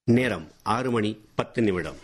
நேரம் ஆறு மணி பத்து நிமிடம்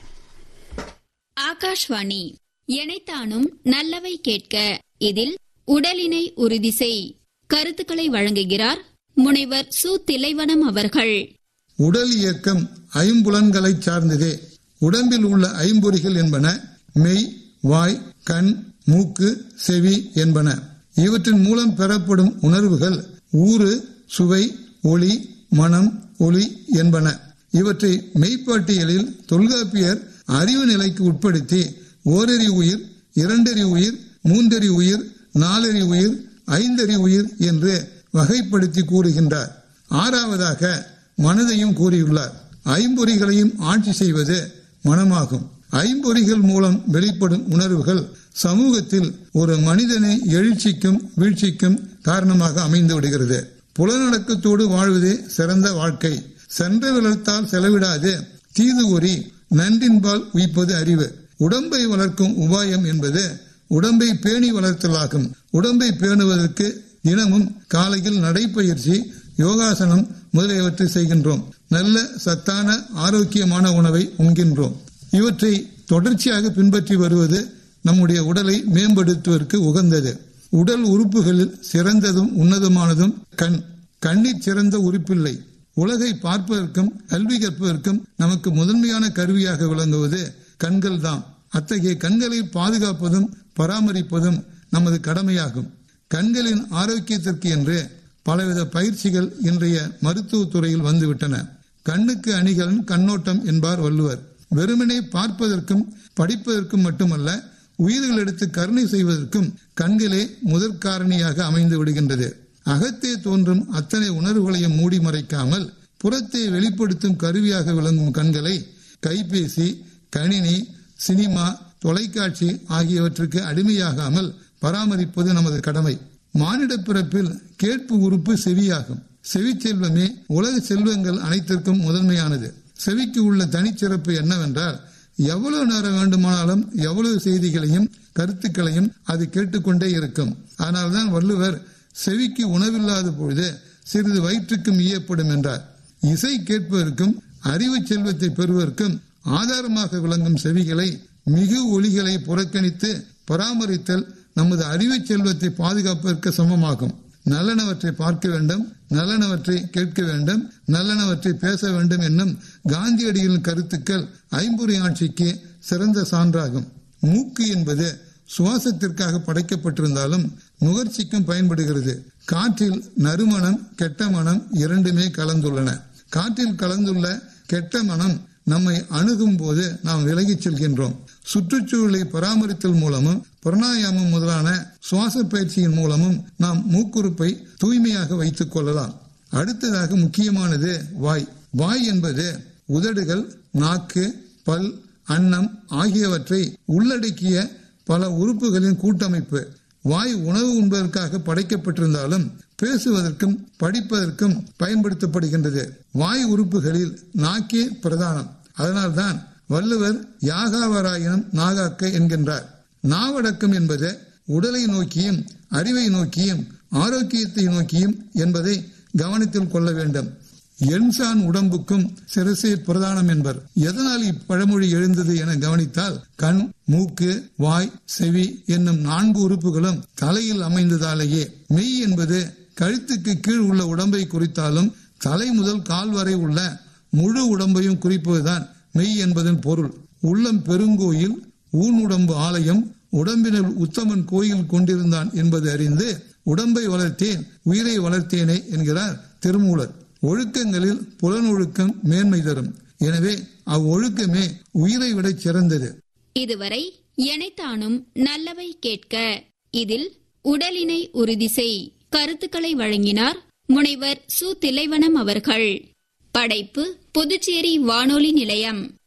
ஆகாஷ்வாணி எனைத்தானும் நல்லவை கேட்க இதில் உடலினை உறுதி செய் கருத்துக்களை வழங்குகிறார் முனைவர் சு திலைவனம் அவர்கள் உடல் இயக்கம் ஐம்புலன்களைச் சார்ந்ததே உடம்பில் உள்ள ஐம்பொறிகள் என்பன மெய் வாய் கண் மூக்கு செவி என்பன இவற்றின் மூலம் பெறப்படும் உணர்வுகள் ஊறு சுவை ஒளி மனம் ஒளி என்பன இவற்றை மெய்ப்பாட்டியலில் தொல்காப்பியர் அறிவு நிலைக்கு உட்படுத்தி ஓரறி உயிர் இரண்டறி உயிர் மூன்றறி உயிர் நாலறி உயிர் ஐந்தறி உயிர் என்று வகைப்படுத்தி கூறுகின்றார் ஆறாவதாக மனதையும் கூறியுள்ளார் ஐம்பொறிகளையும் ஆட்சி செய்வது மனமாகும் ஐம்பொறிகள் மூலம் வெளிப்படும் உணர்வுகள் சமூகத்தில் ஒரு மனிதனை எழுச்சிக்கும் வீழ்ச்சிக்கும் காரணமாக அமைந்து விடுகிறது புலநடக்கத்தோடு வாழ்வதே சிறந்த வாழ்க்கை சென்ற விளத்தால் செலவிடாது தீது ஒரி நன்றின்பால் உயிப்பது அறிவு உடம்பை வளர்க்கும் உபாயம் என்பது உடம்பை பேணி வளர்த்தலாகும் உடம்பை பேணுவதற்கு தினமும் காலையில் நடைப்பயிற்சி யோகாசனம் முதலியவற்றை செய்கின்றோம் நல்ல சத்தான ஆரோக்கியமான உணவை உண்கின்றோம் இவற்றை தொடர்ச்சியாக பின்பற்றி வருவது நம்முடைய உடலை மேம்படுத்துவதற்கு உகந்தது உடல் உறுப்புகளில் சிறந்ததும் உன்னதமானதும் கண் கண்ணிற் சிறந்த உறுப்பில்லை உலகை பார்ப்பதற்கும் கல்வி கற்பதற்கும் நமக்கு முதன்மையான கருவியாக விளங்குவது கண்கள் தான் அத்தகைய கண்களை பாதுகாப்பதும் பராமரிப்பதும் நமது கடமையாகும் கண்களின் ஆரோக்கியத்திற்கு என்று பலவித பயிற்சிகள் இன்றைய மருத்துவத் துறையில் வந்துவிட்டன கண்ணுக்கு அணிகலன் கண்ணோட்டம் என்பார் வள்ளுவர் வெறுமனே பார்ப்பதற்கும் படிப்பதற்கும் மட்டுமல்ல உயிர்கள் எடுத்து கருணை செய்வதற்கும் கண்களே முதற் காரணியாக அமைந்து விடுகின்றது அகத்தே தோன்றும் அத்தனை உணர்வுகளையும் மூடி மறைக்காமல் புறத்தை வெளிப்படுத்தும் கருவியாக விளங்கும் கண்களை கைபேசி கணினி சினிமா தொலைக்காட்சி ஆகியவற்றுக்கு அடிமையாகாமல் பராமரிப்பது நமது கடமை மானிட பிறப்பில் கேட்பு உறுப்பு செவியாகும் செவி செல்வமே உலக செல்வங்கள் அனைத்திற்கும் முதன்மையானது செவிக்கு உள்ள தனிச்சிறப்பு என்னவென்றால் எவ்வளவு நேரம் வேண்டுமானாலும் எவ்வளவு செய்திகளையும் கருத்துக்களையும் அது கேட்டுக்கொண்டே இருக்கும் அதனால்தான் வள்ளுவர் செவிக்கு உணவில்லாத பொழுது சிறிது வயிற்றுக்கும் ஈயப்படும் என்றார் இசை கேட்பதற்கும் அறிவு செல்வத்தை பெறுவதற்கும் ஆதாரமாக விளங்கும் செவிகளை மிகு ஒளிகளை புறக்கணித்து பராமரித்தல் நமது அறிவு செல்வத்தை பாதுகாப்பதற்கு சமமாகும் நல்லனவற்றை பார்க்க வேண்டும் நல்லனவற்றை கேட்க வேண்டும் நல்லனவற்றை பேச வேண்டும் என்னும் காந்தியடிகளின் கருத்துக்கள் ஐம்பொறி ஆட்சிக்கு சிறந்த சான்றாகும் மூக்கு என்பது சுவாசத்திற்காக படைக்கப்பட்டிருந்தாலும் நுகர்ச்சிக்கும் பயன்படுகிறது காற்றில் நறுமணம் கெட்ட மனம் இரண்டுமே கலந்துள்ளன காற்றில் கலந்துள்ள கெட்ட மனம் நம்மை அணுகும் போது நாம் விலகிச் செல்கின்றோம் சுற்றுச்சூழலை பராமரித்தல் மூலமும் பிரணாயாமம் முதலான சுவாச பயிற்சியின் மூலமும் நாம் மூக்குறுப்பை தூய்மையாக வைத்துக் கொள்ளலாம் அடுத்ததாக முக்கியமானது வாய் வாய் என்பது உதடுகள் நாக்கு பல் அன்னம் ஆகியவற்றை உள்ளடக்கிய பல உறுப்புகளின் கூட்டமைப்பு வாய் உணவு உண்பதற்காக படைக்கப்பட்டிருந்தாலும் பேசுவதற்கும் படிப்பதற்கும் பயன்படுத்தப்படுகின்றது வாய் உறுப்புகளில் நாக்கே பிரதானம் அதனால்தான் வள்ளுவர் யாகாவராயினும் நாகாக்க என்கின்றார் நாவடக்கம் என்பது உடலை நோக்கியும் அறிவை நோக்கியும் ஆரோக்கியத்தை நோக்கியும் என்பதை கவனத்தில் கொள்ள வேண்டும் எண்சான் உடம்புக்கும் சிரசே பிரதானம் என்பர் எதனால் இப்பழமொழி எழுந்தது என கவனித்தால் கண் மூக்கு வாய் செவி என்னும் நான்கு உறுப்புகளும் தலையில் அமைந்ததாலேயே மெய் என்பது கழுத்துக்கு கீழ் உள்ள உடம்பை குறித்தாலும் தலை முதல் கால் வரை உள்ள முழு உடம்பையும் குறிப்பதுதான் மெய் என்பதன் பொருள் உள்ளம் பெருங்கோயில் ஊனுடம்பு ஆலயம் உடம்பினுள் உத்தமன் கோயில் கொண்டிருந்தான் என்பது அறிந்து உடம்பை வளர்த்தேன் உயிரை வளர்த்தேனே என்கிறார் திருமூலர் ஒழுக்கங்களில் புலனொழுக்கம் மேன்மை தரும் எனவே அவ்வொழுக்கமே உயிரை விட சிறந்தது இதுவரை எனைத்தானும் நல்லவை கேட்க இதில் உடலினை உறுதி செய் கருத்துக்களை வழங்கினார் முனைவர் சு திலைவனம் அவர்கள் படைப்பு புதுச்சேரி வானொலி நிலையம்